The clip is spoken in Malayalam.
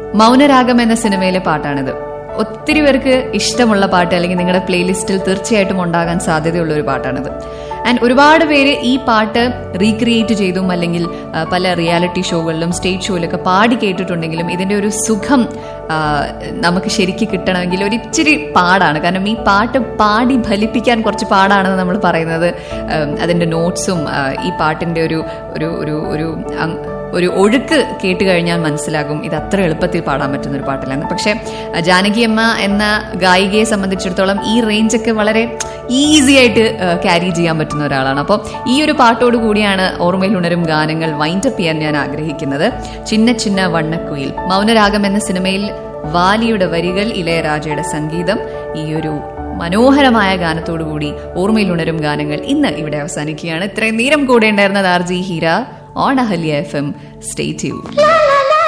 മൗനരാഗം എന്ന സിനിമയിലെ പാട്ടാണിത് ഒത്തിരി പേർക്ക് ഇഷ്ടമുള്ള പാട്ട് അല്ലെങ്കിൽ നിങ്ങളുടെ പ്ലേലിസ്റ്റിൽ തീർച്ചയായിട്ടും ഉണ്ടാകാൻ സാധ്യതയുള്ള ഒരു പാട്ടാണിത് ആൻഡ് ഒരുപാട് പേര് ഈ പാട്ട് റീക്രിയേറ്റ് ചെയ്തും അല്ലെങ്കിൽ ആ, പല റിയാലിറ്റി ഷോകളിലും സ്റ്റേജ് ഷോയിലൊക്കെ പാടി കേട്ടിട്ടുണ്ടെങ്കിലും ഇതിന്റെ ഒരു സുഖം ആ, നമുക്ക് ശരിക്ക് കിട്ടണമെങ്കിൽ ഒരു ഇച്ചിരി പാടാണ് കാരണം ഈ പാട്ട് പാടി ഫലിപ്പിക്കാൻ കുറച്ച് പാടാണെന്ന് നമ്മൾ പറയുന്നത് ഉം, അതിന്റെ നോട്ട്സും ആ, ഈ പാട്ടിന്റെ ഒരു ഒരു ഒരു ഒരു അങ്- ഒരു ഒഴുക്ക് കേട്ട് കഴിഞ്ഞാൽ മനസ്സിലാകും ഇത് അത്ര എളുപ്പത്തിൽ പാടാൻ പറ്റുന്ന ഒരു പാട്ടിലാണ് പക്ഷെ അഹ് ജാനകി അമ്മ എന്ന ഗായികയെ സംബന്ധിച്ചിടത്തോളം ഈ റേഞ്ചൊക്കെ വളരെ ഈസി ആയിട്ട് ക്യാരി ചെയ്യാൻ പറ്റുന്ന ഒരാളാണ് അപ്പോൾ ഈ ഒരു പാട്ടോട് കൂടിയാണ് ഓർമ്മയിൽ ഉണരും ഗാനങ്ങൾ വൈൻഡപ്പ് ചെയ്യാൻ ഞാൻ ആഗ്രഹിക്കുന്നത് ചിന്ന ചിന്ന വണ്ണക്കുയിൽ മൗനരാഗം എന്ന സിനിമയിൽ വാലിയുടെ വരികൾ ഇളയരാജയുടെ സംഗീതം ഈ ഒരു മനോഹരമായ ഗാനത്തോടു കൂടി ഓർമ്മയിൽ ഉണരും ഗാനങ്ങൾ ഇന്ന് ഇവിടെ അവസാനിക്കുകയാണ് ഇത്രയും നേരം കൂടെ ഉണ്ടായിരുന്നത് R G Heera on Ahalya F M stay tune